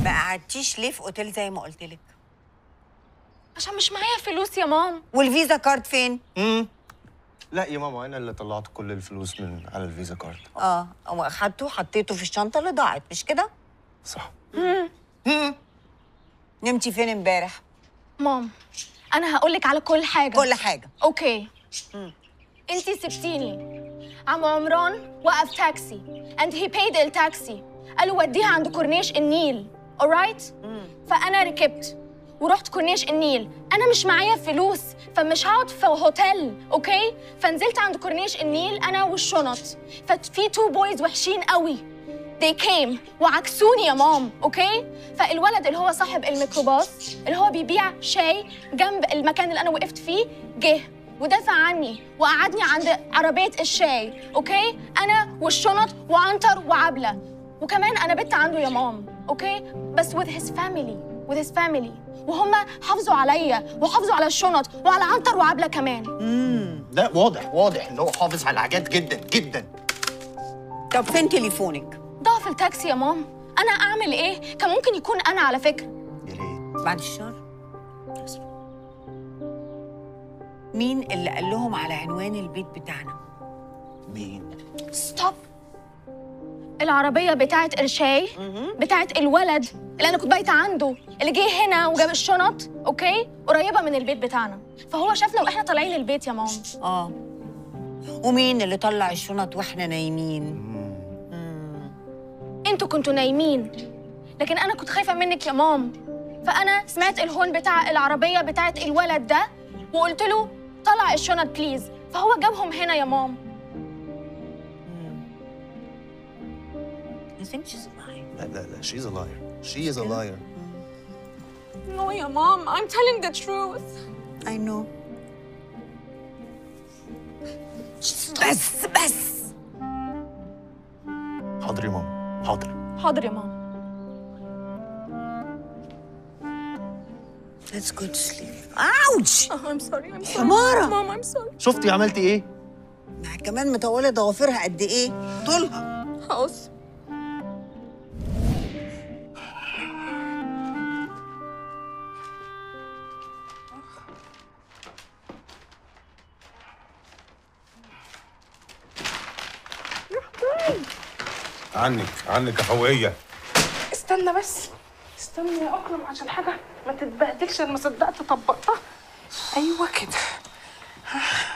ما قعدتيش ليه في اوتيل زي ما قلت لك عشان مش معايا فلوس يا مام والفيزا كارد فين امم لا يا ماما انا اللي طلعت كل الفلوس من على الفيزا كارد اه أو اخدته حطيته في الشنطه اللي ضاعت مش كده صح نمتي فين امبارح مام انا هقول لك على كل حاجه كل حاجه اوكي انتي سبتيني عم عمران وقف تاكسي and he paid التاكسي قال له وديها عند كورنيش النيل alright فانا ركبت ورحت كورنيش النيل انا مش معايا فلوس فمش هقعد في هوتيل اوكي فنزلت عند كورنيش النيل انا والشنط ففي تو بويز وحشين قوي they came وعكسوني يا مام اوكي فالولد اللي هو صاحب الميكروباص اللي هو بيبيع شاي جنب المكان اللي انا وقفت فيه جه ودافع عني وقعدني عند عربيه الشاي اوكي انا والشنط وعنتر وعبله وكمان انا بنت عنده يا مام اوكي بس with his family with his family وهم حافظوا عليا وحافظوا على الشنط وعلى عنتر وعبله كمان لا واضح واضح ان هو حافظ على الحاجات جدا جدا طب فين تليفونك ضاع في التاكسي يا مام انا اعمل ايه كان ممكن يكون انا على فكره يا ريت بعد الشهر مين اللي قال لهم على عنوان البيت بتاعنا مين ستوب العربية بتاعت الشاي بتاعت الولد اللي أنا كنت بايتة عنده اللي جه هنا وجاب الشنط أوكي قريبة من البيت بتاعنا فهو شافنا وإحنا طالعين البيت يا مام اه ومين اللي طلع الشنط واحنا نايمين انتوا كنتوا نايمين لكن أنا كنت خايفة منك يا مام فأنا سمعت الهون بتاع العربية بتاعت الولد ده وقلت له طلع الشنط بليز فهو جابهم هنا يا مام I think she's lying. لا لا لا she's a liar she is a liar No يا مام I'm telling the truth I know. بس بس حاضر يا ماما حاضر حاضر يا مام Let's go to sleep. Ouch! Oh, I'm sorry I'm sorry حمارة. مام I'm sorry شفتي عملتي ايه مع كمان مطولة ضوافرها قد ايه؟ طولها خلاص عنك عنك يا هوية استنى بس استنى يا اكرم عشان حاجه ما تتبهدلش انا ما صدقت طبقتها ايوه كده